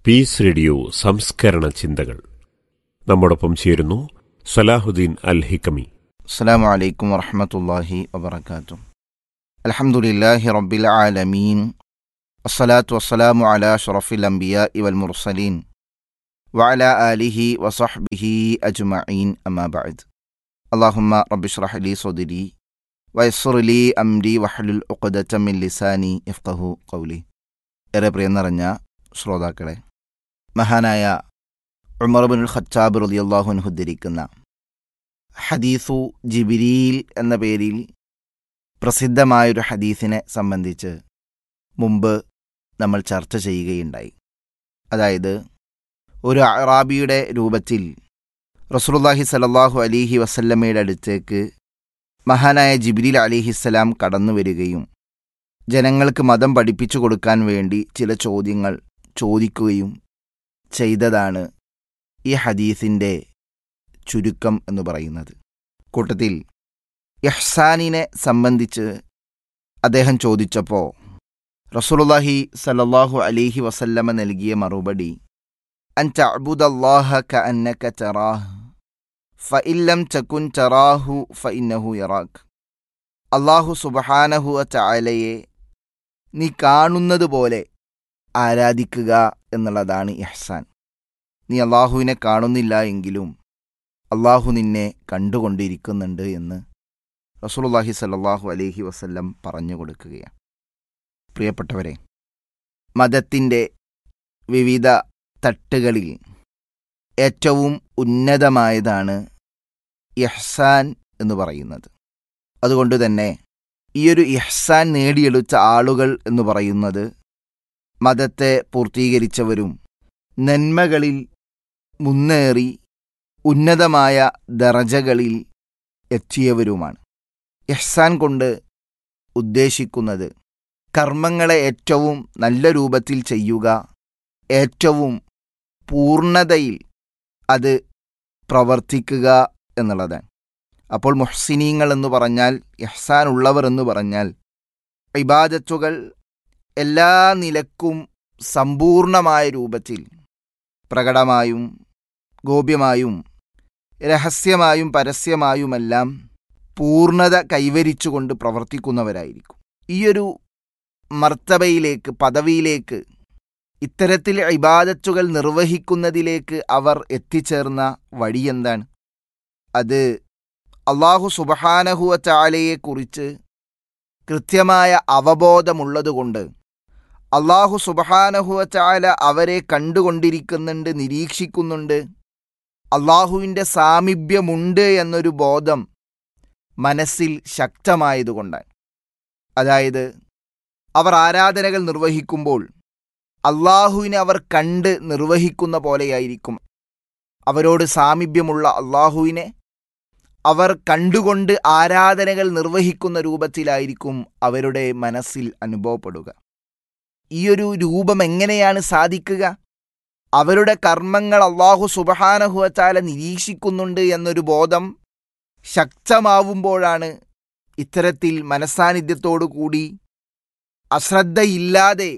Piece radio സംസ്കരണ ചിന്തകൾ നമ്മോടൊപ്പം ചേരുന്നു സലാഹുദ്ദീൻ അൽ ഹിക്കമി السلام عليكم ورحمة الله وبركاته الحمد لله رب العالمين الصلاة والسلام على أشرف الأنبياء والمرسلين وعلى آله وصحبه أجمعين أما بعد اللهم رب اشرح لي صدري ويسر لي أمري واحلل عقدة من لساني يفقه قولي ഏറെ പ്രിയം നിറഞ്ഞ ശ്രോതാക്കളെ മഹാനായ ഉമർ ബിൻ ഖത്താബ് റളിയല്ലാഹു അൻഹു ഉദ്ധരിക്കുന്ന ഹദീസു ജിബിരിയിൽ എന്ന പേരിൽ പ്രസിദ്ധമായൊരു ഹദീസിനെ സംബന്ധിച്ച് മുമ്പ് നമ്മൾ ചർച്ച ചെയ്യുകയുണ്ടായി അതായത് ഒരു അറാബിയുടെ രൂപത്തിൽ റസൂലുള്ളാഹി സലല്ലാഹു അലിഹി വസല്ലമ്മയുടെ അടുത്തേക്ക് മഹാനായ ജിബ്രീൽ അലിഹിസ്സലാം കടന്നു വരികയും ജനങ്ങൾക്ക് മതം പഠിപ്പിച്ചു കൊടുക്കാൻ വേണ്ടി ചില ചോദ്യങ്ങൾ ചോദിക്കുകയും ചെയ്തതാണ് ഈ ഹദീസിൻ്റെ ചുരുക്കം എന്ന് പറയുന്നത് കൂട്ടത്തിൽ ഇഹ്സാനിനെ സംബന്ധിച്ച് അദ്ദേഹം ചോദിച്ചപ്പോൾ റസൂലുള്ളാഹി സല്ലല്ലാഹു അലൈഹി വസല്ലമ നൽകിയ മറുപടി അൻ തഅബുദല്ലാഹ കഅന്നക തറാഹ് ഫഇല്ലം തകുൻ തറാഹു ഫഇന്നഹു യറാക് അള്ളാഹു സുബ്ഹാനഹു തആലയെ നീ കാണുന്നത് പോലെ ആരാധിക്കുക എന്നുള്ളതാണ് ഇഹ്സാൻ നീ അള്ളാഹുവിനെ കാണുന്നില്ല എങ്കിലും അള്ളാഹു നിന്നെ കണ്ടുകൊണ്ടിരിക്കുന്നുണ്ട് എന്ന് റസൂലുള്ളാഹി സല്ലല്ലാഹു അലൈഹി വസല്ലം പറഞ്ഞു കൊടുക്കുകയാണ് പ്രിയപ്പെട്ടവരെ മതത്തിൻ്റെ വിവിധ തട്ടുകളിൽ ഏറ്റവും ഉന്നതമായതാണ് ഇഹ്സാൻ എന്ന് പറയുന്നത് അതുകൊണ്ട് തന്നെ ഈയൊരു ഇഹ്സാൻ നേടിയെടുത്ത ആളുകൾ എന്ന് പറയുന്നത് മതത്തെ പൂർത്തീകരിച്ചവരും നന്മകളിൽ മുന്നേറി ഉന്നതമായ ദറജകളിൽ എത്തിയവരുമാണ് ഇഹ്സാൻ കൊണ്ട് ഉദ്ദേശിക്കുന്നത് കർമ്മങ്ങളെ ഏറ്റവും നല്ല രൂപത്തിൽ ചെയ്യുക ഏറ്റവും പൂർണ്ണതയിൽ അത് പ്രവർത്തിക്കുക എന്നുള്ളതാണ് അപ്പോൾ മുഹ്സിനീങ്ങൾ എന്ന് പറഞ്ഞാൽ ഇഹ്സാൻ ഉള്ളവർ എന്ന് പറഞ്ഞാൽ ഇബാദത്തുകൾ എല്ലാ നിലക്കും സമ്പൂർണമായ രൂപത്തിൽ പ്രകടമായും ഗോപ്യമായും രഹസ്യമായും പരസ്യമായുമെല്ലാം പൂർണ്ണത കൈവരിച്ചുകൊണ്ട് പ്രവർത്തിക്കുന്നവരായിരിക്കും ഈയൊരു മർത്തബയിലേക്ക് പദവിയിലേക്ക് ഇത്തരത്തിൽ ഇബാദത്തുകൾ നിർവഹിക്കുന്നതിലേക്ക് അവർ എത്തിച്ചേർന്ന വഴി എന്താണ് അത് അള്ളാഹു സുബഹാനഹുവ ചാലയെക്കുറിച്ച് കൃത്യമായ അവബോധമുള്ളതുകൊണ്ട് അള്ളാഹു സുബഹാനഹുവ ചാല അവരെ കണ്ടുകൊണ്ടിരിക്കുന്നുണ്ട് നിരീക്ഷിക്കുന്നുണ്ട് അള്ളാഹുവിൻ്റെ സാമീപ്യമുണ്ട് എന്നൊരു ബോധം മനസ്സിൽ ശക്തമായതുകൊണ്ടാണ് അതായത് അവർ ആരാധനകൾ നിർവഹിക്കുമ്പോൾ അള്ളാഹുവിനെ അവർ കണ്ട് നിർവഹിക്കുന്ന പോലെയായിരിക്കും അവരോട് സാമീപ്യമുള്ള അള്ളാഹുവിനെ അവർ കണ്ടുകൊണ്ട് ആരാധനകൾ നിർവഹിക്കുന്ന രൂപത്തിലായിരിക്കും അവരുടെ മനസ്സിൽ അനുഭവപ്പെടുക ഈയൊരു രൂപം എങ്ങനെയാണ് സാധിക്കുക അവരുടെ കർമ്മങ്ങൾ അള്ളാഹു സുബഹാനഹുവച്ചാല നിരീക്ഷിക്കുന്നുണ്ട് എന്നൊരു ബോധം ശക്തമാവുമ്പോഴാണ് ഇത്തരത്തിൽ മനസ്സാന്നിധ്യത്തോടു കൂടി അശ്രദ്ധയില്ലാതെ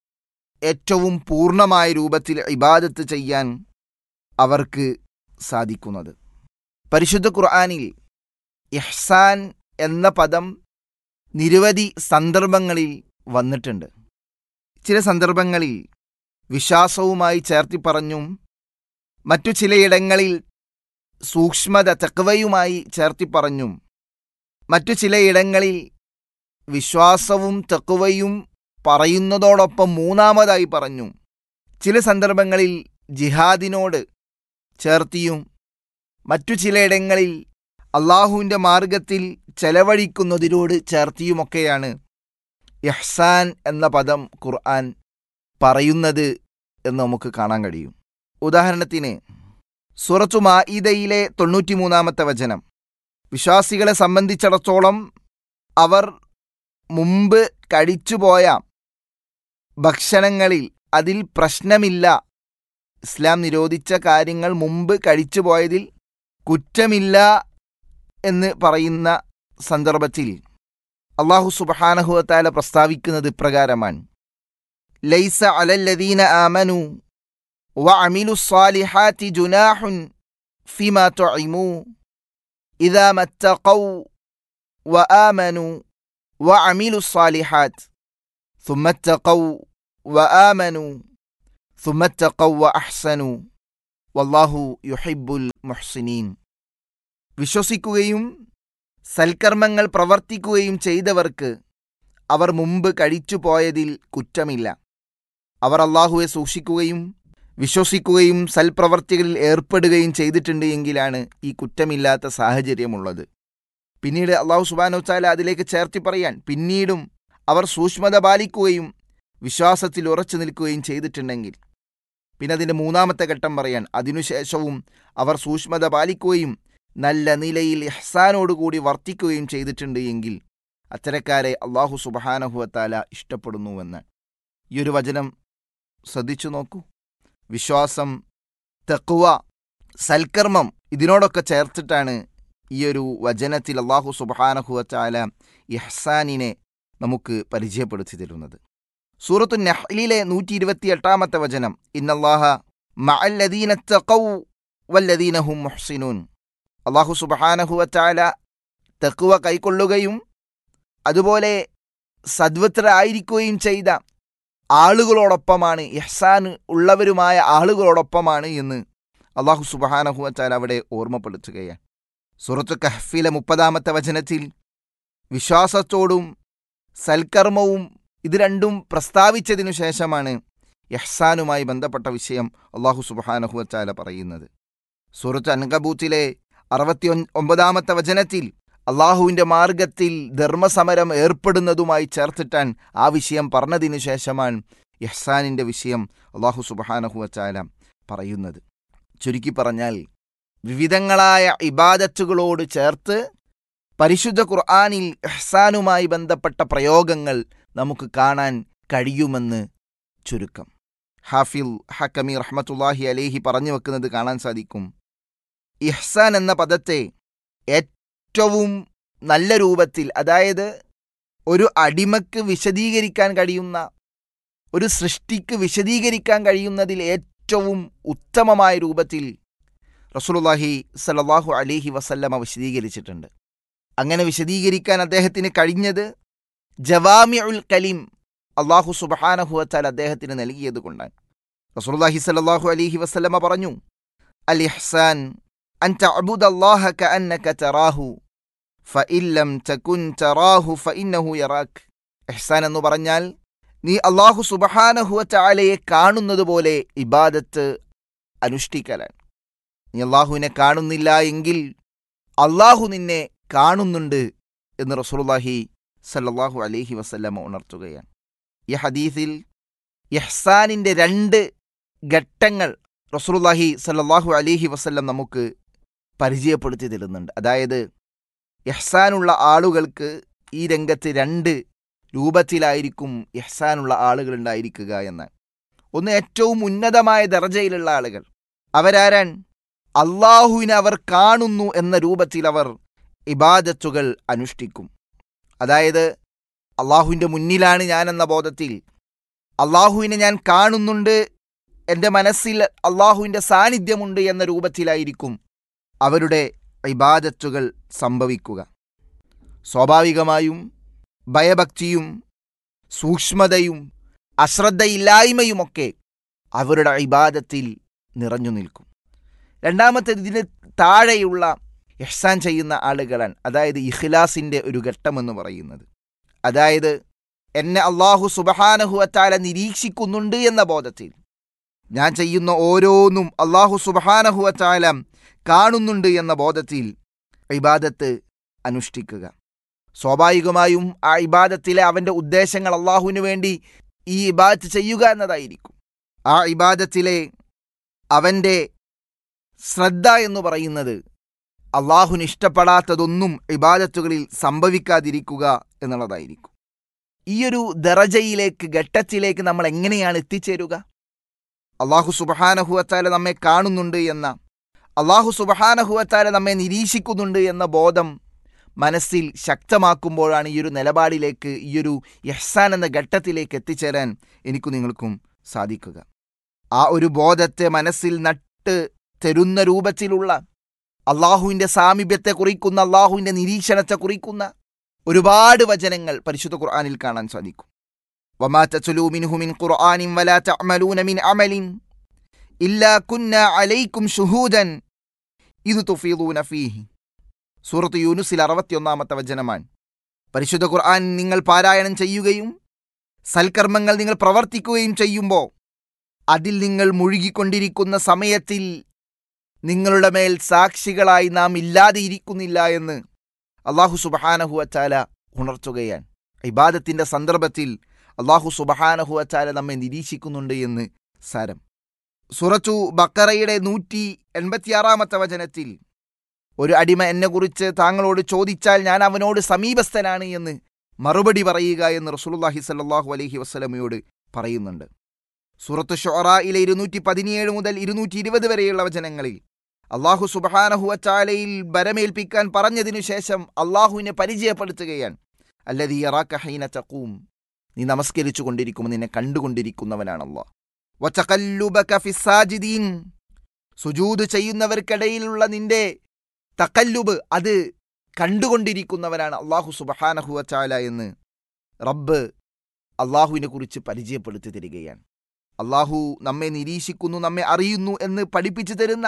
ഏറ്റവും പൂർണ്ണമായ രൂപത്തിൽ ഇബാദത്ത് ചെയ്യാൻ അവർക്ക് സാധിക്കുന്നത് പരിശുദ്ധ ഖുർആാനിൽ ഇഹ്സാൻ എന്ന പദം നിരവധി സന്ദർഭങ്ങളിൽ വന്നിട്ടുണ്ട് ചില സന്ദർഭങ്ങളിൽ വിശ്വാസവുമായി ചേർത്തി പറഞ്ഞും മറ്റു ചിലയിടങ്ങളിൽ സൂക്ഷ്മത തെക്കവയുമായി ചേർത്തി പറഞ്ഞും മറ്റു ചിലയിടങ്ങളിൽ വിശ്വാസവും തെക്കുവയും പറയുന്നതോടൊപ്പം മൂന്നാമതായി പറഞ്ഞു ചില സന്ദർഭങ്ങളിൽ ജിഹാദിനോട് ചേർത്തിയും മറ്റു ചിലയിടങ്ങളിൽ അള്ളാഹുവിൻ്റെ മാർഗത്തിൽ ചെലവഴിക്കുന്നതിനോട് ചേർത്തിയുമൊക്കെയാണ് ഇഹ്സാൻ എന്ന പദം ഖുർആൻ പറയുന്നത് എന്ന് നമുക്ക് കാണാൻ കഴിയും ഉദാഹരണത്തിന് സുറത്തു മാഇദയിലെ തൊണ്ണൂറ്റിമൂന്നാമത്തെ വചനം വിശ്വാസികളെ സംബന്ധിച്ചിടത്തോളം അവർ മുമ്പ് കഴിച്ചുപോയ ഭക്ഷണങ്ങളിൽ അതിൽ പ്രശ്നമില്ല ഇസ്ലാം നിരോധിച്ച കാര്യങ്ങൾ മുമ്പ് കഴിച്ചുപോയതിൽ കുറ്റമില്ല എന്ന് പറയുന്ന സന്ദർഭത്തിൽ അള്ളാഹു സുബഹാനഹുവത്താല പ്രസ്താവിക്കുന്നത് ഇപ്രകാരമാണ് ലൈസ അലല്ലദീന ആമനു وعملوا الصالحات جناح فيما طعموا إذا ما اتقوا وآمنوا وعملوا الصالحات ثم اتقوا وآمنوا ثم اتقوا وأحسنوا والله يحب المحسنين വിശ്വസിക്കുകയും സൽക്കർമ്മങ്ങൾ പ്രവർത്തിക്കുകയും ചെയ്തവർക്ക് അവർ മുമ്പ് കഴിച്ചു പോയതിൽ കുറ്റമില്ല അവർ അള്ളാഹുവെ സൂക്ഷിക്കുകയും വിശ്വസിക്കുകയും സൽപ്രവർത്തികളിൽ ഏർപ്പെടുകയും ചെയ്തിട്ടുണ്ട് എങ്കിലാണ് ഈ കുറ്റമില്ലാത്ത സാഹചര്യമുള്ളത് പിന്നീട് അള്ളാഹു സുബാനോ ചാല അതിലേക്ക് ചേർത്തി പറയാൻ പിന്നീടും അവർ സൂക്ഷ്മത പാലിക്കുകയും വിശ്വാസത്തിൽ ഉറച്ചു നിൽക്കുകയും ചെയ്തിട്ടുണ്ടെങ്കിൽ പിന്നെ അതിൻ്റെ മൂന്നാമത്തെ ഘട്ടം പറയാൻ അതിനുശേഷവും അവർ സൂക്ഷ്മത പാലിക്കുകയും നല്ല നിലയിൽ ഇഹ്സാനോടുകൂടി വർത്തിക്കുകയും ചെയ്തിട്ടുണ്ട് എങ്കിൽ അത്തരക്കാരെ അള്ളാഹു സുബഹാനഹുവത്താല ഇഷ്ടപ്പെടുന്നുവെന്ന് ഈ ഒരു വചനം ശ്രദ്ധിച്ചു നോക്കൂ വിശ്വാസം തെക്കുവ സൽക്കർമ്മം ഇതിനോടൊക്കെ ചേർത്തിട്ടാണ് ഈ ഒരു വചനത്തിൽ അള്ളാഹു സുബഹാനഹുവത്താല ഇഹ്സാനിനെ നമുക്ക് പരിചയപ്പെടുത്തി തരുന്നത് സൂറത്തു നഹ്ലിലെ നൂറ്റി ഇരുപത്തി എട്ടാമത്തെ വചനം ഇന്നല്ലാഹ മഅല്ലദീന തഖൗ വല്ലദീനഹും മുഹ്സിനൂൻ അള്ളാഹു സുബഹാനഹുവത്താല തെക്കുവ കൈക്കൊള്ളുകയും അതുപോലെ സദ്വത്രരായിരിക്കുകയും ചെയ്ത ആളുകളോടൊപ്പമാണ് ഇഹ്സാൻ ഉള്ളവരുമായ ആളുകളോടൊപ്പമാണ് എന്ന് അള്ളാഹു സുബഹാനഹുവത്താല അവിടെ ഓർമ്മപ്പെടുത്തുകയാണ് സുറത്ത് കഹ്ഫിലെ മുപ്പതാമത്തെ വചനത്തിൽ വിശ്വാസത്തോടും സൽക്കർമ്മവും ഇത് രണ്ടും പ്രസ്താവിച്ചതിനു ശേഷമാണ് യഹ്സാനുമായി ബന്ധപ്പെട്ട വിഷയം അള്ളാഹു സുബഹാനഹുവച്ചാല പറയുന്നത് സൂറത്ത് അൻകബൂത്തിലെ അറുപത്തി ഒമ്പതാമത്തെ വചനത്തിൽ അള്ളാഹുവിൻ്റെ മാർഗത്തിൽ ധർമ്മസമരം ഏർപ്പെടുന്നതുമായി ചേർത്തിട്ടാൻ ആ വിഷയം പറഞ്ഞതിനു ശേഷമാണ് യഹ്സാനിൻ്റെ വിഷയം അള്ളാഹു സുബഹാനഹുവച്ചാല പറയുന്നത് ചുരുക്കി പറഞ്ഞാൽ വിവിധങ്ങളായ ഇബാദത്തുകളോട് ചേർത്ത് പരിശുദ്ധ ഖുർആാനിൽ ഇഹ്സാനുമായി ബന്ധപ്പെട്ട പ്രയോഗങ്ങൾ നമുക്ക് കാണാൻ കഴിയുമെന്ന് ചുരുക്കം ഹാഫിൽ ഹക്കമി റഹ്മത്തുല്ലാഹി അലേഹി പറഞ്ഞു വെക്കുന്നത് കാണാൻ സാധിക്കും ഇഹ്സാൻ എന്ന പദത്തെ ഏറ്റവും നല്ല രൂപത്തിൽ അതായത് ഒരു അടിമക്ക് വിശദീകരിക്കാൻ കഴിയുന്ന ഒരു സൃഷ്ടിക്ക് വിശദീകരിക്കാൻ കഴിയുന്നതിൽ ഏറ്റവും ഉത്തമമായ രൂപത്തിൽ റസൂലുള്ളാഹി സല്ലല്ലാഹു അലൈഹി വസല്ലമ വിശദീകരിച്ചിട്ടുണ്ട് അങ്ങനെ വിശദീകരിക്കാൻ അദ്ദേഹത്തിന് കഴിഞ്ഞത് ജവാമി ഉൽ കലീം അള്ളാഹു സുബഹാനഹുവത്താൽ അദ്ദേഹത്തിന് നൽകിയത് കൊണ്ടാണ് റസൂലുള്ളാഹി സല്ലല്ലാഹു അലൈഹി വസല്ലമ പറഞ്ഞു അൽ ഇഹ്സാൻ അൻ തഅബുദ അല്ലാഹ കഅന്നക തറാഹു ഫഇൻ ലം തകുൻ തറാഹു ഫഇന്നഹു യറാക് ഇഹ്സാൻ എന്ന് പറഞ്ഞാൽ നീ അള്ളാഹു സുബഹാനഹുവത്താലയെ കാണുന്നത് പോലെ ഇബാദത്ത് അനുഷ്ഠിക്കലാണ് നീ അള്ളാഹുവിനെ കാണുന്നില്ല എങ്കിൽ അള്ളാഹു നിന്നെ കാണുന്നുണ്ട് എന്ന് റസൂലുള്ളാഹി സല്ലല്ലാഹു അലൈഹി വസല്ലമ ഉണർത്തുകയാണ് ഈ ഹദീസിൽ യഹ്സാനിൻ്റെ രണ്ട് ഘട്ടങ്ങൾ റസൂലുള്ളാഹി സല്ലല്ലാഹു അലൈഹി വസല്ലം നമുക്ക് പരിചയപ്പെടുത്തി തരുന്നുണ്ട് അതായത് യഹ്സാനുള്ള ആളുകൾക്ക് ഈ രംഗത്ത് രണ്ട് രൂപത്തിലായിരിക്കും യഹ്സാനുള്ള ആളുകൾ ഉണ്ടായിരിക്കുക എന്ന് ഒന്ന് ഏറ്റവും ഉന്നതമായ ദർജയിലുള്ള ആളുകൾ അവരാരാൻ അള്ളാഹുവിനെ അവർ കാണുന്നു എന്ന രൂപത്തിൽ അവർ ഇബാദത്തുകൾ അനുഷ്ഠിക്കും അതായത് അള്ളാഹുവിൻ്റെ മുന്നിലാണ് ഞാൻ എന്ന ബോധത്തിൽ അള്ളാഹുവിനെ ഞാൻ കാണുന്നുണ്ട് എൻ്റെ മനസ്സിൽ അള്ളാഹുവിൻ്റെ സാന്നിധ്യമുണ്ട് എന്ന രൂപത്തിലായിരിക്കും അവരുടെ ഇബാദത്തുകൾ സംഭവിക്കുക സ്വാഭാവികമായും ഭയഭക്തിയും സൂക്ഷ്മതയും അശ്രദ്ധയില്ലായ്മയുമൊക്കെ അവരുടെ ഇബാദത്തിൽ നിറഞ്ഞു നിൽക്കും രണ്ടാമത്തെ ഇതിന് താഴെയുള്ള ഇഹ്സാൻ ചെയ്യുന്ന ആളുകളാണ് അതായത് ഇഖ്ലാസിൻ്റെ ഒരു ഘട്ടമെന്ന് പറയുന്നത് അതായത് എന്നെ അള്ളാഹു സുബഹാനഹുവത്താല നിരീക്ഷിക്കുന്നുണ്ട് എന്ന ബോധത്തിൽ ഞാൻ ചെയ്യുന്ന ഓരോന്നും അള്ളാഹു സുബഹാനഹുവത്താല കാണുന്നുണ്ട് എന്ന ബോധത്തിൽ ഇബാദത്ത് അനുഷ്ഠിക്കുക സ്വാഭാവികമായും ആ ഇബാദത്തിലെ അവൻ്റെ ഉദ്ദേശങ്ങൾ അള്ളാഹുവിന് വേണ്ടി ഈ ഇബാദത്ത് ചെയ്യുക എന്നതായിരിക്കും ആ ഇബാദത്തിലെ അവൻ്റെ ശ്രദ്ധ എന്ന് പറയുന്നത് അള്ളാഹുന് ഇഷ്ടപ്പെടാത്തതൊന്നും ഇബാദത്തുകളിൽ സംഭവിക്കാതിരിക്കുക എന്നുള്ളതായിരിക്കും ഈയൊരു ദറജയിലേക്ക് ഘട്ടത്തിലേക്ക് നമ്മൾ എങ്ങനെയാണ് എത്തിച്ചേരുക അള്ളാഹു സുബഹാനഹുവത്താല നമ്മെ കാണുന്നുണ്ട് എന്ന അള്ളാഹു സുബഹാനഹുവത്താല നമ്മെ നിരീക്ഷിക്കുന്നുണ്ട് എന്ന ബോധം മനസ്സിൽ ശക്തമാക്കുമ്പോഴാണ് ഈ ഒരു നിലപാടിലേക്ക് ഈ ഒരു യഹ്സാൻ എന്ന ഘട്ടത്തിലേക്ക് എത്തിച്ചേരാൻ എനിക്കു നിങ്ങൾക്കും സാധിക്കുക ആ ഒരു ബോധത്തെ മനസ്സിൽ നട്ട് തരുന്ന രൂപത്തിലുള്ള അള്ളാഹുവിൻ്റെ സാമീപ്യത്തെ കുറിക്കുന്ന അള്ളാഹുവിൻ്റെ നിരീക്ഷണത്തെ കുറിക്കുന്ന ഒരുപാട് വചനങ്ങൾ പരിശുദ്ധ ഖുർആനിൽ കാണാൻ സാധിക്കും وما تتلو منه من قرآن ولا تعملون من عمل إلا كنا عليكم شهودا إذ تفيضون فيه സൂറത്ത് യൂനുസിൽ അറുപത്തിയൊന്നാമത്തെ വചനമാണ് പരിശുദ്ധ ഖുർആൻ നിങ്ങൾ പാരായണം ചെയ്യുകയും സൽക്കർമ്മങ്ങൾ നിങ്ങൾ പ്രവർത്തിക്കുകയും ചെയ്യുമ്പോൾ അതിൽ നിങ്ങൾ മുഴുകിക്കൊണ്ടിരിക്കുന്ന സമയത്തിൽ നിങ്ങളുടെ മേൽ സാക്ഷികളായി നാം ഇല്ലാതെ ഇരിക്കുന്നില്ല എന്ന് അള്ളാഹു സുബഹാനഹു അച്ചാല ഉണർത്തുകയാണ് ഇബാദത്തിന്റെ സന്ദർഭത്തിൽ അള്ളാഹു സുബഹാനഹു അച്ചാല നമ്മെ നിരീക്ഷിക്കുന്നുണ്ട് എന്ന് സാരം സുറച്ചു ബക്കറയുടെ നൂറ്റി എൺപത്തിയാറാമത്തെ വചനത്തിൽ ഒരു അടിമ എന്നെക്കുറിച്ച് താങ്കളോട് ചോദിച്ചാൽ ഞാൻ അവനോട് സമീപസ്ഥനാണ് എന്ന് മറുപടി പറയുക എന്ന് റസൂലുള്ളാഹി സല്ലല്ലാഹു അലൈഹി വസ്ലമയോട് പറയുന്നുണ്ട് സൂറത്ത് ഷൊറയിലെ ഇരുന്നൂറ്റി പതിനേഴ് മുതൽ ഇരുന്നൂറ്റി ഇരുപത് വരെയുള്ള വചനങ്ങളിൽ അള്ളാഹു സുബഹാനഹു അച്ചാലയിൽ ബരമേൽപ്പിക്കാൻ പറഞ്ഞതിനു ശേഷം അള്ളാഹുവിനെ പരിചയപ്പെടുത്തുകയാണ് അല്ലതി യറാക്ക ഹൈന തഖൂം നീ നമസ്കരിച്ചു കൊണ്ടിരിക്കുമ്പോൾ നിന്നെ കണ്ടുകൊണ്ടിരിക്കുന്നവനാണ് അള്ളാഹ് വചകല്ലുബക ഫിസ്സാജിദീൻ സുജൂദ് ചെയ്യുന്നവർക്കിടയിലുള്ള നിന്റെ തക്കല്ലുബ് അത് കണ്ടുകൊണ്ടിരിക്കുന്നവനാണ് അള്ളാഹു സുബഹാനഹുവ ചാല എന്ന് റബ്ബ് അള്ളാഹുവിനെ കുറിച്ച് പരിചയപ്പെടുത്തി തരികയാണ് അള്ളാഹു നമ്മെ നിരീക്ഷിക്കുന്നു നമ്മെ അറിയുന്നു എന്ന് പഠിപ്പിച്ചു തരുന്ന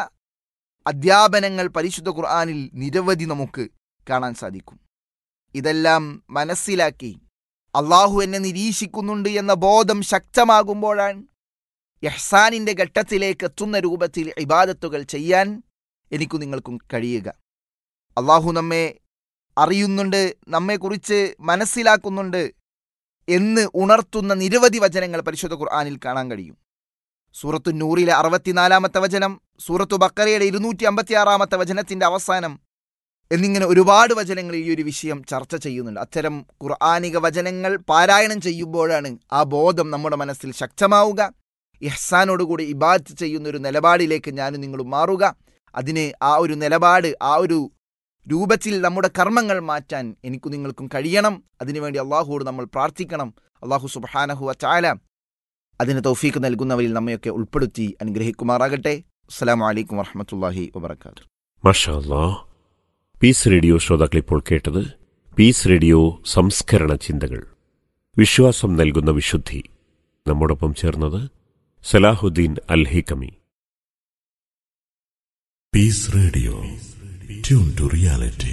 അധ്യാപനങ്ങൾ പരിശുദ്ധ ഖുർആാനിൽ നിരവധി നമുക്ക് കാണാൻ സാധിക്കും ഇതെല്ലാം മനസ്സിലാക്കി അള്ളാഹു എന്നെ നിരീക്ഷിക്കുന്നുണ്ട് എന്ന ബോധം ശക്തമാകുമ്പോഴാണ് യഹ്സാനിന്റെ ഘട്ടത്തിലേക്ക് എത്തുന്ന രൂപത്തിൽ ഇബാദത്തുകൾ ചെയ്യാൻ എനിക്കു നിങ്ങൾക്കും കഴിയുക അള്ളാഹു നമ്മെ അറിയുന്നുണ്ട് നമ്മെക്കുറിച്ച് മനസ്സിലാക്കുന്നുണ്ട് എന്ന് ഉണർത്തുന്ന നിരവധി വചനങ്ങൾ പരിശുദ്ധ ഖുർആാനിൽ കാണാൻ കഴിയും സൂറത്തു നൂറിലെ അറുപത്തിനാലാമത്തെ വചനം സൂറത്തു ബക്കറയുടെ ഇരുന്നൂറ്റി അമ്പത്തിയാറാമത്തെ വചനത്തിന്റെ അവസാനം എന്നിങ്ങനെ ഒരുപാട് വചനങ്ങൾ ഈ ഒരു വിഷയം ചർച്ച ചെയ്യുന്നുണ്ട് അത്തരം ഖുർആാനിക വചനങ്ങൾ പാരായണം ചെയ്യുമ്പോഴാണ് ആ ബോധം നമ്മുടെ മനസ്സിൽ ശക്തമാവുക ഇഹ്സാനോടുകൂടി ഇബാദത്ത് ചെയ്യുന്ന ഒരു നിലപാടിലേക്ക് ഞാനും നിങ്ങളും മാറുക അതിന് ആ ഒരു നിലപാട് ആ ഒരു രൂപത്തിൽ നമ്മുടെ കർമ്മങ്ങൾ മാറ്റാൻ എനിക്കും നിങ്ങൾക്കും കഴിയണം അതിനുവേണ്ടി അള്ളാഹുവോട് നമ്മൾ പ്രാർത്ഥിക്കണം അള്ളാഹു സുബാനഹു ചാല അതിന് തൗഫീക്ക് നൽകുന്നവരിൽ നമ്മയൊക്കെ ഉൾപ്പെടുത്തി അനുഗ്രഹിക്കുമാറാകട്ടെ അസ്സാം വലൈക്കും വറഹമത്തല്ലാഹി വബർക്കാത്തു മഷാ അല്ലാ പീസ് റേഡിയോ ശ്രോതാക്കൾ ഇപ്പോൾ കേട്ടത് പീസ് റേഡിയോ സംസ്കരണ ചിന്തകൾ വിശ്വാസം നൽകുന്ന വിശുദ്ധി നമ്മോടൊപ്പം ചേർന്നത് Salahuddin Al Hikami Peace Radio. Tune to reality.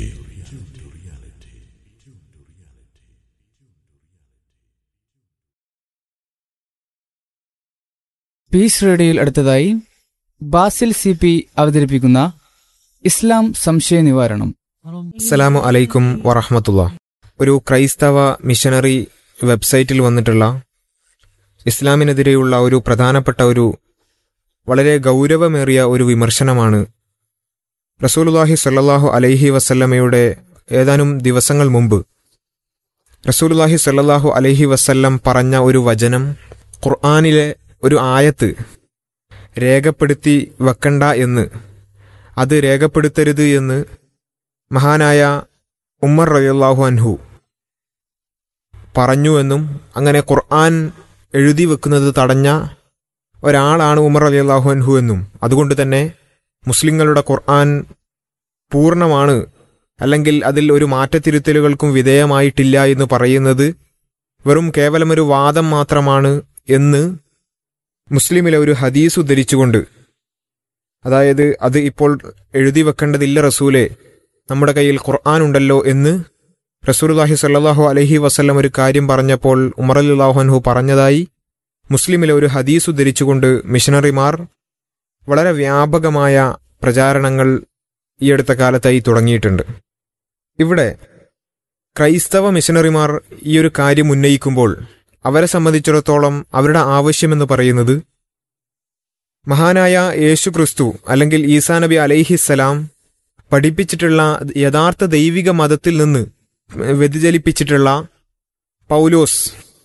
Peace റേഡിയോയിൽ അടുത്തതായി ബാസിൽ സി പി അവതരിപ്പിക്കുന്ന ഇസ്ലാം സംശയ നിവാരണം അസ്സലാമു അലൈക്കും വറഹമത്തുള്ള ഒരു ക്രൈസ്തവ മിഷനറി വെബ്സൈറ്റിൽ വന്നിട്ടുള്ള ഇസ്ലാമിനെതിരെയുള്ള ഒരു പ്രധാനപ്പെട്ട ഒരു വളരെ ഗൗരവമേറിയ ഒരു വിമർശനമാണ് റസൂലുല്ലാഹി സല്ലാഹു അലൈഹി വസല്ലമയുടെ ഏതാനും ദിവസങ്ങൾ മുമ്പ് റസൂലുല്ലാഹി സല്ലാഹു അലൈഹി വസല്ലം പറഞ്ഞ ഒരു വചനം ഖുർആാനിലെ ഒരു ആയത്ത് രേഖപ്പെടുത്തി വെക്കണ്ട എന്ന് അത് രേഖപ്പെടുത്തരുത് എന്ന് മഹാനായ ഉമ്മർ റളിയല്ലാഹു അൻഹു പറഞ്ഞുവെന്നും അങ്ങനെ ഖുർആൻ എഴുതി വെക്കുന്നത് തടഞ്ഞ ഒരാളാണ് ഉമർ റളിയല്ലാഹു അൻഹു എന്നും അതുകൊണ്ട് തന്നെ മുസ്ലിങ്ങളുടെ ഖുർആൻ പൂർണ്ണമാണ് അല്ലെങ്കിൽ അതിൽ ഒരു മാറ്റത്തിരുത്തലുകൾക്കും വിധേയമായിട്ടില്ല എന്ന് പറയുന്നത് വെറും കേവലം ഒരു വാദം മാത്രമാണ് എന്ന് മുസ്ലിമിലെ ഒരു ഹദീസ് ഉദ്ധരിച്ചുകൊണ്ട് അതായത് അത് ഇപ്പോൾ എഴുതി വെക്കേണ്ടതില്ല റസൂലെ നമ്മുടെ കയ്യിൽ ഖുർആൻ ഉണ്ടല്ലോ എന്ന് റസൂലുല്ലാഹി സല്ലാഹു അലഹി വസ്ല്ലം ഒരു കാര്യം പറഞ്ഞപ്പോൾ ഉമർ അല്ലാഹുഅൻഹു പറഞ്ഞതായി മുസ്ലിമിലെ ഒരു ഹദീസ് ഉദ്ധരിച്ചുകൊണ്ട് മിഷണറിമാർ വളരെ വ്യാപകമായ പ്രചാരണങ്ങൾ ഈ അടുത്ത കാലത്തായി തുടങ്ങിയിട്ടുണ്ട് ഇവിടെ ക്രൈസ്തവ മിഷണറിമാർ ഈ ഒരു കാര്യം ഉന്നയിക്കുമ്പോൾ അവരെ സംബന്ധിച്ചിടത്തോളം അവരുടെ ആവശ്യമെന്ന് പറയുന്നത് മഹാനായ യേശു ക്രിസ്തു അല്ലെങ്കിൽ ഈസാ നബി അലൈഹിസ്സലാം പഠിപ്പിച്ചിട്ടുള്ള യഥാർത്ഥ ദൈവിക മതത്തിൽ നിന്ന് വ്യതിചലിപ്പിച്ചിട്ടുള്ള പൗലോസ്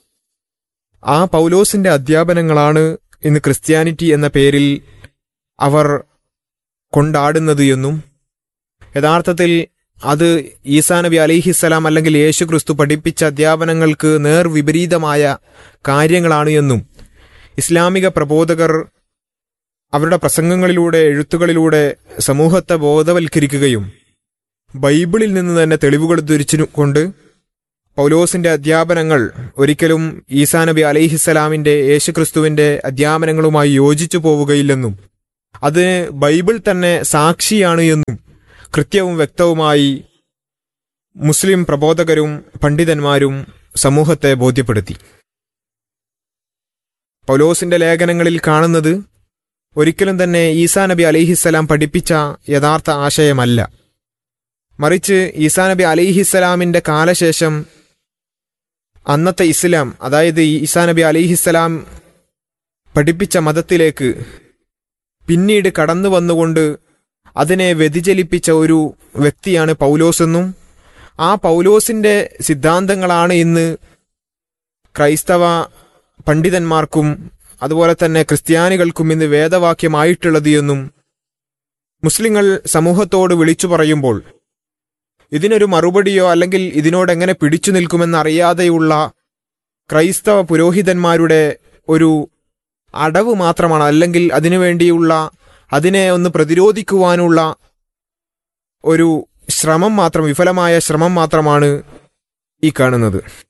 ആ പൗലോസിന്റെ അധ്യാപനങ്ങളാണ് ഇന്ന് ക്രിസ്ത്യാനിറ്റി എന്ന പേരിൽ അവർ കൊണ്ടാടുന്നത് എന്നും യഥാർത്ഥത്തിൽ അത് ഈസാ നബി അലിഹിസ്സലാം അല്ലെങ്കിൽ യേശു ക്രിസ്തു പഠിപ്പിച്ച അധ്യാപനങ്ങൾക്ക് നേർ വിപരീതമായ കാര്യങ്ങളാണ് എന്നും ഇസ്ലാമിക പ്രബോധകർ അവരുടെ പ്രസംഗങ്ങളിലൂടെ എഴുത്തുകളിലൂടെ സമൂഹത്തെ ബോധവൽക്കരിക്കുകയും ബൈബിളിൽ നിന്ന് തന്നെ തെളിവുകൾ ധരിച്ചു കൊണ്ട് പൗലോസിന്റെ അധ്യാപനങ്ങൾ ഒരിക്കലും ഈസാ നബി അലൈഹിസ്സലാമിന്റെ യേശുക്രിസ്തുവിന്റെ അധ്യാപനങ്ങളുമായി യോജിച്ചു പോവുകയില്ലെന്നും അത് ബൈബിൾ തന്നെ സാക്ഷിയാണ് എന്നും കൃത്യവും വ്യക്തവുമായി മുസ്ലിം പ്രബോധകരും പണ്ഡിതന്മാരും സമൂഹത്തെ ബോധ്യപ്പെടുത്തി പൗലോസിന്റെ ലേഖനങ്ങളിൽ കാണുന്നത് ഒരിക്കലും തന്നെ ഈസാ നബി അലിഹിസ്സലാം പഠിപ്പിച്ച യഥാർത്ഥ ആശയമല്ല മറിച്ച് ഈസാ നബി അലിഹിസ്സലാമിന്റെ കാലശേഷം അന്നത്തെ ഇസ്ലാം അതായത് ഈസാ നബി അലിഹിസ്സലാം പഠിപ്പിച്ച മതത്തിലേക്ക് പിന്നീട് കടന്നു വന്നുകൊണ്ട് അതിനെ വ്യതിചലിപ്പിച്ച ഒരു വ്യക്തിയാണ് പൗലോസെന്നും ആ പൗലോസിന്റെ സിദ്ധാന്തങ്ങളാണ് ഇന്ന് ക്രൈസ്തവ പണ്ഡിതന്മാർക്കും അതുപോലെ തന്നെ ക്രിസ്ത്യാനികൾക്കും ഇന്ന് വേദവാക്യമായിട്ടുള്ളത് എന്നും മുസ്ലിങ്ങൾ സമൂഹത്തോട് വിളിച്ചു പറയുമ്പോൾ ഇതിനൊരു മറുപടിയോ അല്ലെങ്കിൽ ഇതിനോട് എങ്ങനെ പിടിച്ചു നിൽക്കുമെന്നറിയാതെയുള്ള ക്രൈസ്തവ പുരോഹിതന്മാരുടെ ഒരു അടവ് മാത്രമാണ് അല്ലെങ്കിൽ അതിനുവേണ്ടിയുള്ള അതിനെ ഒന്ന് പ്രതിരോധിക്കുവാനുള്ള ഒരു ശ്രമം മാത്രം വിഫലമായ ശ്രമം മാത്രമാണ് ഈ കാണുന്നത്